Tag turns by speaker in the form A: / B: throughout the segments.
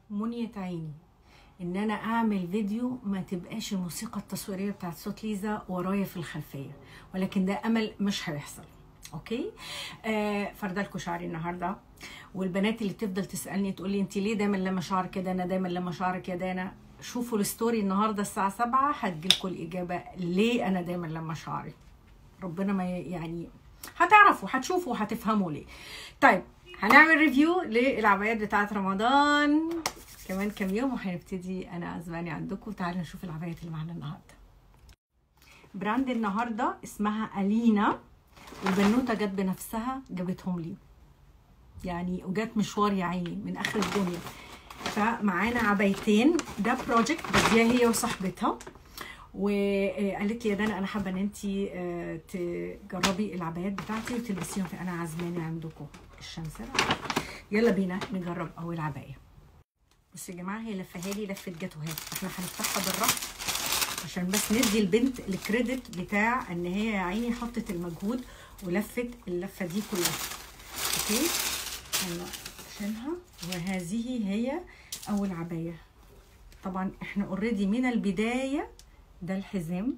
A: منية عيني ان انا اعمل فيديو ما تبقاش الموسيقى التصويريه بتاعت صوت ليزا ورايا في الخلفيه ولكن ده امل مش هيحصل اوكي آه فردلكوا شعري النهارده والبنات اللي بتفضل تسالني تقول لي انت ليه دايما لما شعرك يا دانا دايما لما شعرك يا دانا شوفوا الستوري النهارده الساعه 7 هتجيلكم الاجابه ليه انا دايما لما شعري ربنا ما ي- يعني هتعرفوا هتشوفوا هتفهموا ليه طيب هنعمل ريفيو للعبايات بتاعت رمضان كمان كام يوم وهنبتدي انا عزماني عندكم تعالوا نشوف العبايات اللي معانا النهارده براند النهارده اسمها الينا والبنوته جت بنفسها جابتهم لي يعني وجت مشوار يا عيني من اخر الدنيا فمعانا عبايتين ده بروجكت بديها هي وصاحبتها وقالت لي يا دانا انا حابه ان انت تجربي العبايات بتاعتي وتلبسيهم في انا عازماني عندكم الشمس يلا بينا نجرب اول عبايه بصوا يا جماعه هي لفها لي لفه جاتوهات احنا هنفتحها بالراحه عشان بس ندي البنت الكريدت بتاع ان هي يا عيني حطت المجهود ولفت اللفه دي كلها اوكي يلا شيلها وهذه هي اول عبايه طبعا احنا اوريدي من البدايه ده الحزام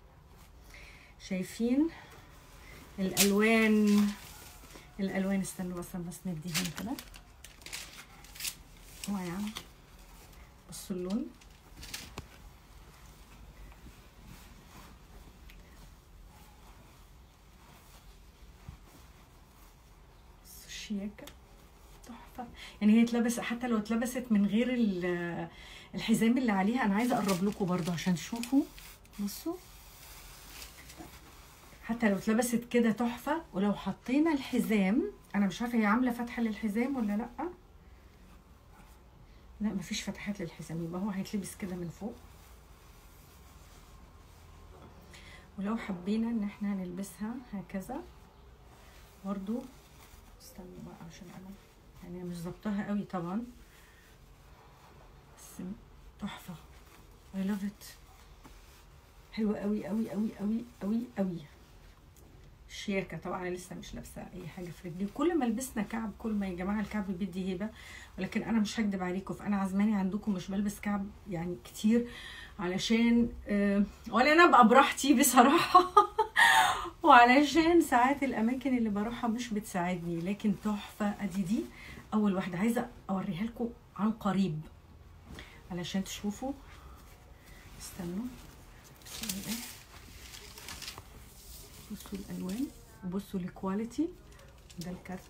A: شايفين الالوان الالوان استنوا بس بس نديهم كده واعي بصوا اللون شياكه تحفه يعني هي اتلبس حتى لو اتلبست من غير الحزام اللي عليها انا عايزه اقرب لكم برضه عشان تشوفوا بصوا حتى لو اتلبست كده تحفه ولو حطينا الحزام انا مش عارفه هي عامله فتحه للحزام ولا لا لا مفيش فتحات للحزام يبقى هو هيتلبس كده من فوق ولو حبينا ان احنا نلبسها هكذا برضو استنوا بقى عشان انا يعني مش ظبطها قوي طبعا بس تحفه I love it حلوه قوي قوي قوي قوي قوي قوي شياكه طبعا انا لسه مش لابسه اي حاجه في رجلي كل ما لبسنا كعب كل ما يا جماعه الكعب بيدي هيبه ولكن انا مش هكدب عليكم فانا عزماني عندكم مش بلبس كعب يعني كتير علشان أه ولا انا ابقى براحتي بصراحه وعلشان ساعات الاماكن اللي بروحها مش بتساعدني لكن تحفه ادي دي اول واحده عايزه اوريها لكم عن قريب علشان تشوفوا استنوا بسم بصوا الالوان وبصوا الكواليتي ده الكارت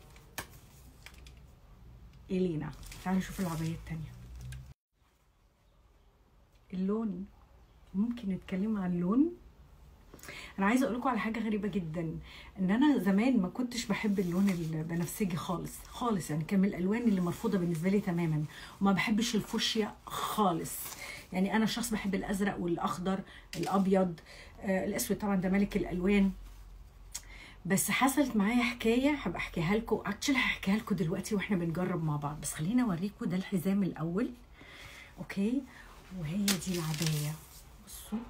A: الينا تعالوا نشوف العبايه التانية اللون ممكن نتكلم عن اللون انا عايزه اقول لكم على حاجه غريبه جدا ان انا زمان ما كنتش بحب اللون البنفسجي خالص خالص يعني كان من الالوان اللي مرفوضه بالنسبه لي تماما وما بحبش الفوشيا خالص يعني انا شخص بحب الازرق والاخضر الابيض آه الاسود طبعا ده ملك الالوان بس حصلت معايا حكايه هبقى احكيها لكم اكشلي هحكيها لكم دلوقتي واحنا بنجرب مع بعض بس خليني اوريكم ده الحزام الاول اوكي وهي دي العبايه بصوا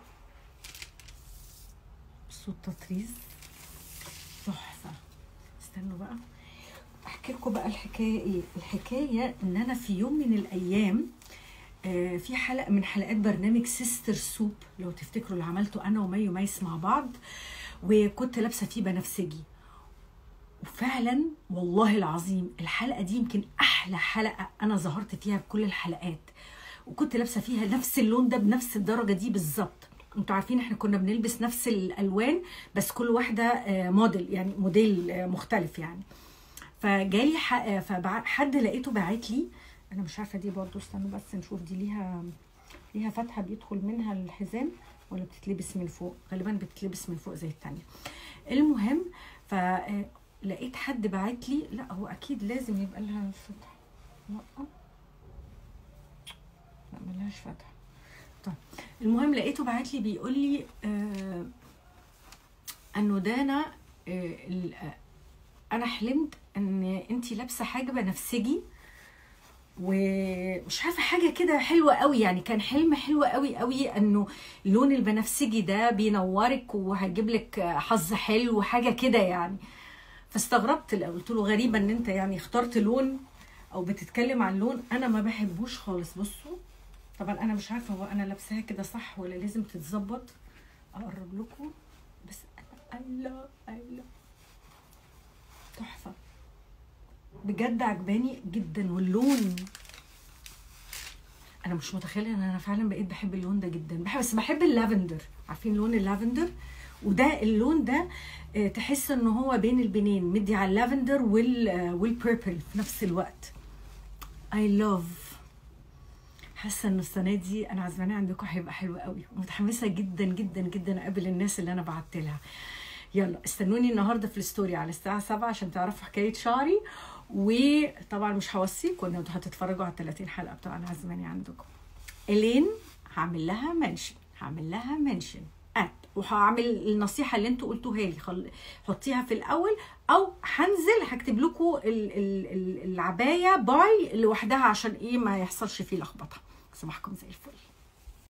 A: بصوا التطريز تحفه استنوا بقى احكي لكم بقى الحكايه ايه الحكايه ان انا في يوم من الايام آه في حلقه من حلقات برنامج سيستر سوب لو تفتكروا اللي عملته انا ومي وميس مع بعض وكنت لابسه فيه بنفسجي وفعلا والله العظيم الحلقه دي يمكن احلى حلقه انا ظهرت فيها بكل الحلقات وكنت لابسه فيها نفس اللون ده بنفس الدرجه دي بالظبط انتوا عارفين احنا كنا بنلبس نفس الالوان بس كل واحده موديل يعني موديل مختلف يعني فجالي فحد لقيته باعت لي انا مش عارفه دي برضو استنوا بس نشوف دي ليها ليها فتحه بيدخل منها الحزام ولا بتتلبس من فوق غالبا بتتلبس من فوق زي التانية المهم فلقيت حد باعت لي لا هو اكيد لازم يبقى لها فتحه لا لا ملهاش فتحه طيب المهم لقيته باعت لي بيقول لي آه انه دانا آه انا حلمت ان انت لابسه حاجه بنفسجي ومش عارفه حاجه كده حلوه قوي يعني كان حلم حلو قوي قوي انه لون البنفسجي ده بينورك وهيجيب لك حظ حلو وحاجه كده يعني فاستغربت قلت له غريبه ان انت يعني اخترت لون او بتتكلم عن لون انا ما بحبوش خالص بصوا طبعا انا مش عارفه هو انا لابساها كده صح ولا لازم تتظبط اقرب لكم بس انا الله الله تحفه بجد عجباني جدا واللون انا مش متخيله ان انا فعلا بقيت بحب اللون ده جدا بحب بس بحب اللافندر عارفين لون اللافندر وده اللون ده آه، تحس ان هو بين البنين مدي على اللافندر وال آه، والبيربل في نفس الوقت اي لاف حاسه ان السنه دي انا عزمانه عندكم هيبقى حلو قوي ومتحمسه جدا جدا جدا اقابل الناس اللي انا بعت لها يلا استنوني النهارده في الستوري على الساعه 7 عشان تعرفوا حكايه شعري وطبعا مش هوصيكم ان انتوا هتتفرجوا على 30 حلقه بتوع انا عزماني عندكم الين هعمل لها منشن هعمل لها منشن ات وهعمل النصيحه اللي انتوا قلتوها لي خل... حطيها في الاول او هنزل هكتب لكم ال... ال... ال- العبايه باي لوحدها عشان ايه ما يحصلش فيه لخبطه صباحكم زي الفل